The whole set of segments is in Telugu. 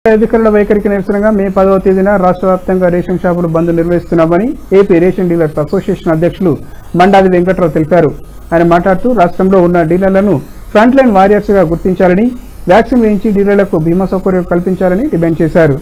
అధికారుల వైఖరికి నిరసనగా మే పదవ తేదీన రాష్ట్ర వ్యాప్తంగా రేషన్ షాపులు బంద్ నిర్వహిస్తున్నామని ఏపీ రేషన్ డీలర్స్ అసోసియేషన్ అధ్యక్షులు మండాది వెంకట్రావు తెలిపారు ఆయన మాట్లాడుతూ రాష్ట్రంలో ఉన్న డీలర్లను ఫ్రంట్ లైన్ వారియర్స్ గా గుర్తించాలని వ్యాక్సిన్ వేయించి డీలర్లకు బీమా సౌకర్యం కల్పించాలని డిమాండ్ చేశారు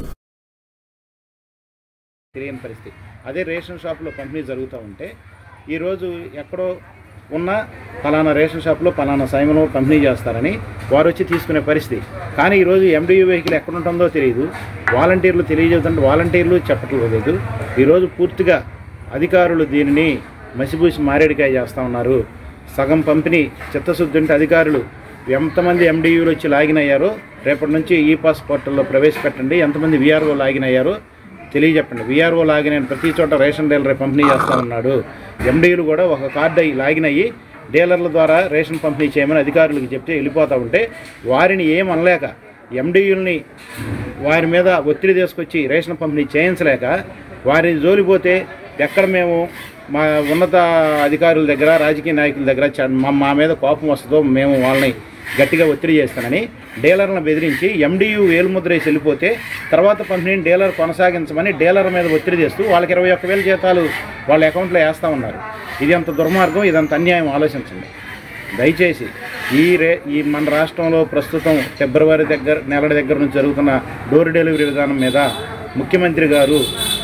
తెలియని పరిస్థితి అదే రేషన్ షాప్లో పంపిణీ జరుగుతూ ఉంటే ఈరోజు ఎక్కడో ఉన్న ఫలానా రేషన్ షాప్లో ఫలానా సమయంలో పంపిణీ చేస్తారని వారు వచ్చి తీసుకునే పరిస్థితి కానీ ఈరోజు ఎండియూ వెహికల్ ఎక్కడ ఉంటుందో తెలియదు వాలంటీర్లు తెలియజేస్తుంటే వాలంటీర్లు చెప్పట్లేదు లేదు ఈరోజు పూర్తిగా అధికారులు దీనిని మసిబూసి మారేడికాయ చేస్తూ ఉన్నారు సగం పంపిణీ చిత్తశుద్ధి ఉంటే అధికారులు ఎంతమంది ఎండియూలు వచ్చి లాగిన్ అయ్యారో రేపటి నుంచి ఈ పాస్ పోర్టల్లో ప్రవేశపెట్టండి ఎంతమంది విఆర్ఓ లాగిన్ అయ్యారో తెలియజెప్పండి విఆర్ఓ లాగిన్ అయిన ప్రతి చోట రేషన్ డీలర్ పంపిణీ చేస్తూ ఉన్నాడు ఎండీలు కూడా ఒక కార్డు అయ్యి లాగిన్ అయ్యి డీలర్ల ద్వారా రేషన్ పంపిణీ చేయమని అధికారులకు చెప్తే వెళ్ళిపోతూ ఉంటే వారిని ఏం అనలేక ఎండీయుల్ని వారి మీద ఒత్తిడి తీసుకొచ్చి రేషన్ పంపిణీ చేయించలేక వారి జోలిపోతే ఎక్కడ మేము మా ఉన్నత అధికారుల దగ్గర రాజకీయ నాయకుల దగ్గర చ- మా మా మీద కోపం వస్తుందో మేము వాళ్ళని గట్టిగా ఒత్తిడి చేస్తానని డీలర్లను బెదిరించి ఎండియు వేలుముద్ర వేసి వెళ్ళిపోతే తర్వాత పంపిణీని డీలర్ కొనసాగించమని డీలర్ మీద ఒత్తిడి చేస్తూ వాళ్ళకి ఇరవై ఒక్క వేల జీతాలు వాళ్ళ అకౌంట్లో వేస్తూ ఉన్నారు ఇది అంత దుర్మార్గం ఇదంత అన్యాయం ఆలోచించండి దయచేసి ఈ రే ఈ మన రాష్ట్రంలో ప్రస్తుతం ఫిబ్రవరి దగ్గర నెల దగ్గర నుంచి జరుగుతున్న డోర్ డెలివరీ విధానం మీద ముఖ్యమంత్రి గారు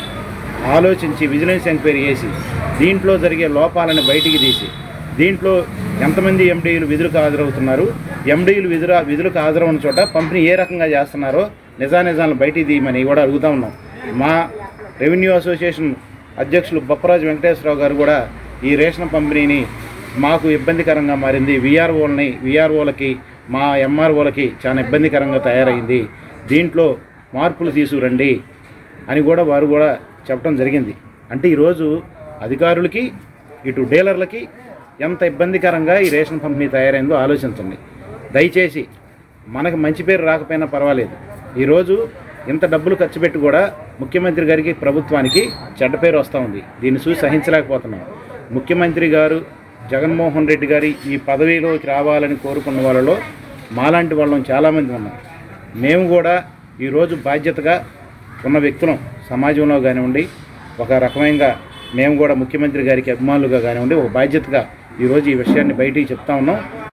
ఆలోచించి విజిలెన్స్ ఎంక్వైరీ చేసి దీంట్లో జరిగే లోపాలను బయటికి తీసి దీంట్లో ఎంతమంది ఎండీలు విధులకు హాజరవుతున్నారు ఎండీలు విధుల విధులకు హాజరవున్న చోట పంపిణీ ఏ రకంగా చేస్తున్నారో నిజానిజాలను బయటికి తీయమని కూడా అడుగుతా ఉన్నాం మా రెవెన్యూ అసోసియేషన్ అధ్యక్షులు బొప్పరాజు వెంకటేశ్వరరావు గారు కూడా ఈ రేషన్ పంపిణీని మాకు ఇబ్బందికరంగా మారింది విఆర్ఓలని విఆర్ఓలకి మా ఎంఆర్ఓలకి చాలా ఇబ్బందికరంగా తయారైంది దీంట్లో మార్పులు తీసుకురండి అని కూడా వారు కూడా చెప్పడం జరిగింది అంటే ఈరోజు అధికారులకి ఇటు డీలర్లకి ఎంత ఇబ్బందికరంగా ఈ రేషన్ పంపిణీ తయారైందో ఆలోచించండి దయచేసి మనకు మంచి పేరు రాకపోయినా పర్వాలేదు ఈరోజు ఇంత డబ్బులు ఖర్చు పెట్టి కూడా ముఖ్యమంత్రి గారికి ప్రభుత్వానికి చెడ్డ పేరు వస్తూ ఉంది దీన్ని చూసి సహించలేకపోతున్నాం ముఖ్యమంత్రి గారు జగన్మోహన్ రెడ్డి గారి ఈ పదవిలోకి రావాలని కోరుకున్న వాళ్ళలో మాలాంటి వాళ్ళం చాలామంది ఉన్నాం మేము కూడా ఈరోజు బాధ్యతగా ఉన్న వ్యక్తులం సమాజంలో కానివ్వండి ఒక రకమైన మేము కూడా ముఖ్యమంత్రి గారికి అభిమానులుగా కానివ్వండి ఒక బాధ్యతగా ఈరోజు ఈ విషయాన్ని బయటికి చెప్తా ఉన్నాం